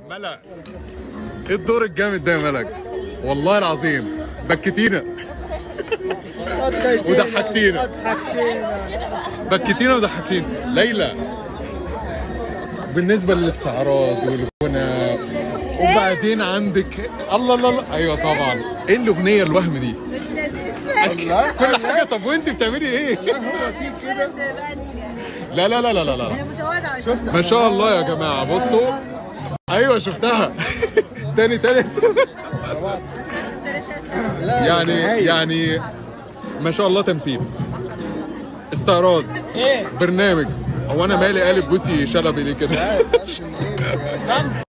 ملك ايه الدور الجامد ده يا ملك والله العظيم بكتينا وضحكتينا. بكتينا وضحكتينا ليلى بالنسبه للاستعراض والغنى وبعدين عندك الله الله الله ايوه طبعا ايه الاغنيه الوهم دي والله كل حاجه طب وانت بتعملي ايه هو في كده لا لا لا لا لا, لا. انا متواضعه شفت ما شاء الله يا جماعه بصوا ايوه شفتها تاني تاني لا يعني هايل. يعني ما شاء الله تمثيل استعراض ايه برنامج هو انا مالي قالب بوسي شلبي ليه كده لا، لازم إيه،